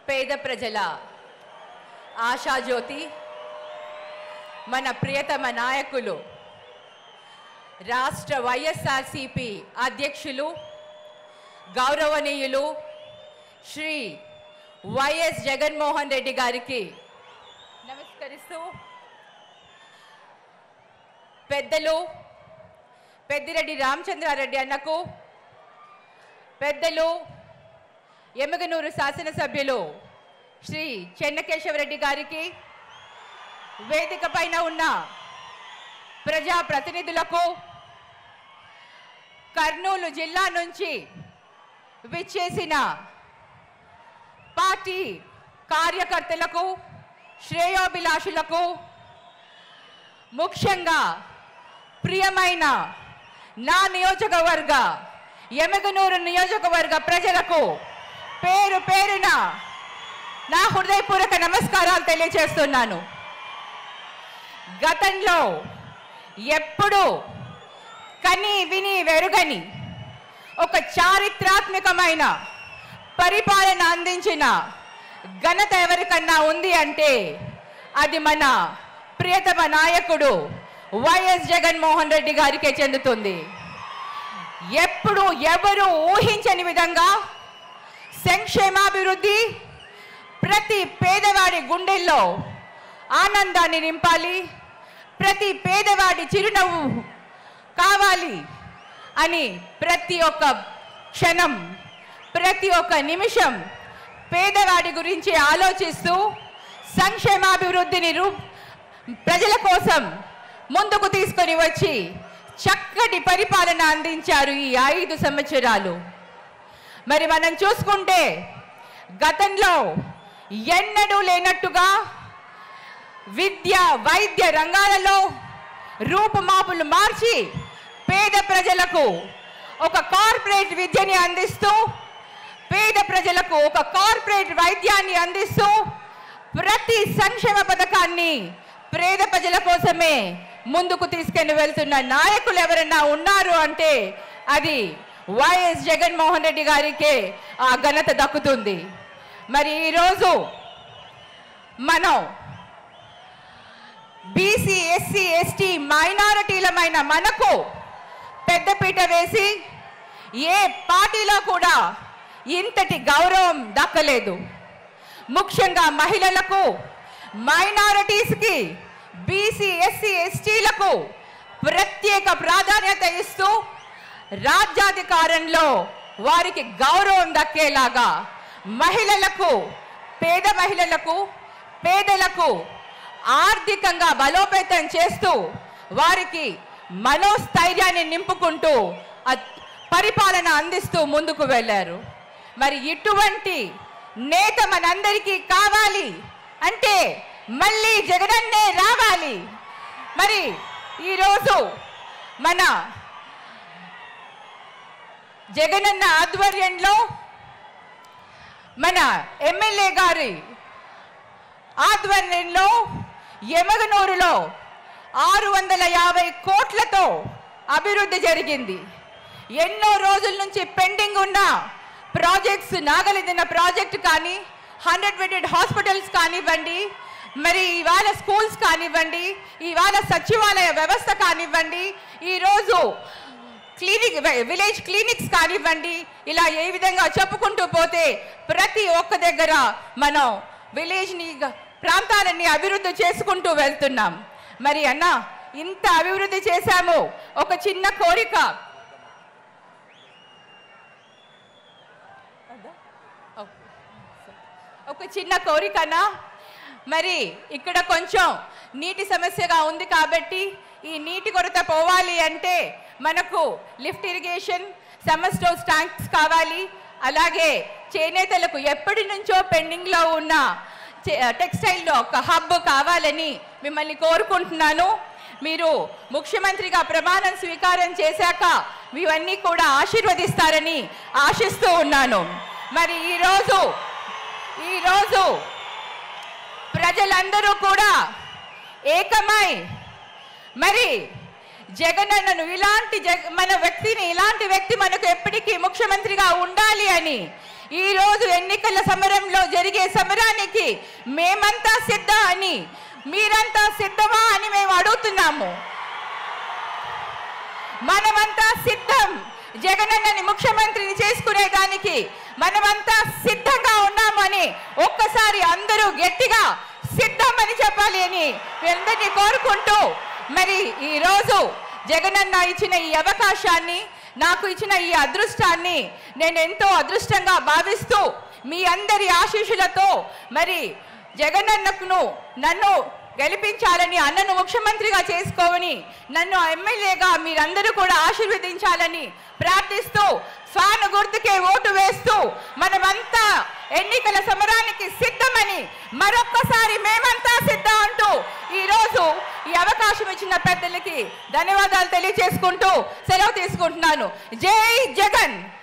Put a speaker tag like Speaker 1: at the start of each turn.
Speaker 1: పేద ప్రజల ఆశాజ్యోతి మన ప్రియతమ నాయకులు రాష్ట్ర వైఎస్ఆర్సిపి అధ్యక్షులు గౌరవనీయులు శ్రీ వైఎస్ జగన్మోహన్ రెడ్డి గారికి నమస్కరిస్తూ పెద్దలు పెద్దిరెడ్డి రామచంద్రారెడ్డి అన్నకు పెద్దలు ఎమ్మగనూరు శాసనసభ్యులు శ్రీ చెన్నకేశవరెడ్డి గారికి వేదిక పైన ఉన్న ప్రజా ప్రతినిధులకు కర్నూలు జిల్లా నుంచి విచ్చేసిన పార్టీ కార్యకర్తలకు శ్రేయోభిలాషులకు ముఖ్యంగా ప్రియమైన నా నియోజకవర్గ ఎమగనూరు నియోజకవర్గ ప్రజలకు పేరు పేరున నా హృదయపూర్వక నమస్కారాలు తెలియజేస్తున్నాను గతంలో ఎప్పుడు కని విని వెరుగని ఒక చారిత్రాత్మకమైన పరిపాలన అందించిన ఘనత ఎవరికన్నా ఉంది అంటే అది మన ప్రియతమ నాయకుడు వైఎస్ జగన్మోహన్ రెడ్డి గారికే చెందుతుంది ఎప్పుడు ఎవరు ఊహించని విధంగా సంక్షేమాభివృద్ధి ప్రతి పేదవాడి గుండెల్లో ఆనందాన్ని నింపాలి ప్రతి పేదవాడి చిరునవ్వు కావాలి అని ప్రతి ఒక్క క్షణం ప్రతి ఒక్క నిమిషం పేదవాడి గురించి ఆలోచిస్తూ సంక్షేమాభివృద్ధిని రూ ప్రజల కోసం ముందుకు తీసుకొని వచ్చి చక్కటి పరిపాలన అందించారు ఈ ఐదు సంవత్సరాలు మరి మనం చూసుకుంటే గతంలో ఎన్నడూ లేనట్టుగా విద్య వైద్య రంగాలలో రూపుమాపులు మార్చి పేద ప్రజలకు ఒక కార్పొరేట్ విద్యని అందిస్తూ పేద ప్రజలకు ఒక కార్పొరేట్ వైద్యాన్ని అందిస్తూ ప్రతి సంక్షేమ పథకాన్ని పేద ప్రజల కోసమే ముందుకు తీసుకెళ్లి వెళ్తున్న నాయకులు ఎవరైనా ఉన్నారు అంటే అది వైఎస్ జగన్మోహన్ రెడ్డి గారికే ఆ ఘనత దక్కుతుంది మరి ఈరోజు మనం బీసీ ఎస్సీ ఎస్టీ మైనారిటీలమైన మనకు పెద్దపీట వేసి ఏ పార్టీలో కూడా ఇంతటి గౌరవం దక్కలేదు ముఖ్యంగా మహిళలకు మైనారిటీస్కి బీసీ ఎస్సీ ఎస్టీలకు ప్రత్యేక ప్రాధాన్యత ఇస్తూ రాజ్యాధికారంలో వారికి గౌరవం దక్కేలాగా మహిళలకు పేద మహిళలకు పేదలకు ఆర్థికంగా బలోపేతం చేస్తూ వారికి మనోస్థైర్యాన్ని నింపుకుంటూ అ- పరిపాలన అందిస్తూ ముందుకు వెళ్ళారు మరి ఇటువంటి నేత మనందరికీ కావాలి అంటే మళ్ళీ జగనన్నే రావాలి మరి ఈరోజు మన జగనన్న ఆధ్వర్యంలో మన ఎమ్మెల్యే గారి ఆధ్వర్యంలో యమగనూరులో ఆరు వందల యాభై కోట్లతో అభివృద్ధి జరిగింది ఎన్నో రోజుల నుంచి పెండింగ్ ఉన్న ప్రాజెక్ట్స్ నాగలిదిన ప్రాజెక్ట్ కానీ హండ్రెడ్ బెడెడ్ హాస్పిటల్స్ కానివ్వండి మరి ఇవాళ స్కూల్స్ కానివ్వండి ఇవాళ సచివాలయ వ్యవస్థ కానివ్వండి ఈరోజు క్లినిక్ విలేజ్ క్లినిక్స్ కానివ్వండి ఇలా ఏ విధంగా చెప్పుకుంటూ పోతే ప్రతి ఒక్క దగ్గర మనం విలేజ్ని గ- ప్రాంతాలన్నీ అభివృద్ధి చేసుకుంటూ వెళ్తున్నాం మరి అన్న ఇంత అభివృద్ధి చేశాము ఒక చిన్న కోరిక ఒక చిన్న కోరికనా మరి ఇక్కడ కొంచెం నీటి సమస్యగా ఉంది కాబట్టి ఈ నీటి కొరత పోవాలి అంటే మనకు lift irrigation summer stores tanks కావాలి అలాగే చేనేతలకు ఎప్పటి నుంచో పెండింగ్లో ఉన్న చే- టెక్స్టైల్లో ఒక హబ్ కావాలని మిమ్మల్ని కోరుకుంటున్నాను మీరు ముఖ్యమంత్రిగా ప్రమాణం స్వీకారం చేశాక ఇవన్నీ కూడా ఆశీర్వదిస్తారని ఆశిస్తూ ఉన్నాను మరి ఈరోజు ఈరోజు ప్రజలందరూ కూడా ఏకమై మరి జగనన్నను ఇలాంటి జగ మన వ్యక్తిని ఇలాంటి వ్యక్తి మనకు ఎప్పటికీ ముఖ్యమంత్రిగా ఉండాలి అని ఈ రోజు ఎన్నికల సమరంలో జరిగే సమరానికి మేమంతా సిద్ధ అని మీరంతా సిద్ధమా అని మేము అడుగుతున్నాము మనమంతా సిద్ధం జగనన్నని ముఖ్యమంత్రిని చేసుకునే దానికి మనమంతా సిద్ధంగా ఉన్నామని ఒక్కసారి అందరూ గట్టిగా సిద్ధం అని చెప్పాలి అని మీ అందరినీ కోరుకుంటూ మరి ఈ రోజు జగనన్న ఇచ్చిన ఈ అవకాశాన్ని నాకు ఇచ్చిన ఈ అదృష్టాన్ని నేను ఎంతో అదృష్టంగా భావిస్తూ మీ అందరి ఆశీస్సులతో మరి జగనన్నకును నన్ను గెలిపించాలని అన్నను ముఖ్యమంత్రిగా చేసుకోవని నన్ను ఎమ్మెల్యేగా మీరందరూ కూడా ఆశీర్వదించాలని ప్రార్థిస్తూ స్వాను గుర్తుకే ఓటు వేస్తూ మనమంతా ఎన్నికల సమరానికి సిద్ధమని మరొక్కసారి మేమంతా సిద్ధం అంటూ ఈరోజు ఈ అవకాశం ఇచ్చిన పెద్దలకి ధన్యవాదాలు తెలియజేసుకుంటూ సెలవు తీసుకుంటున్నాను జై జగన్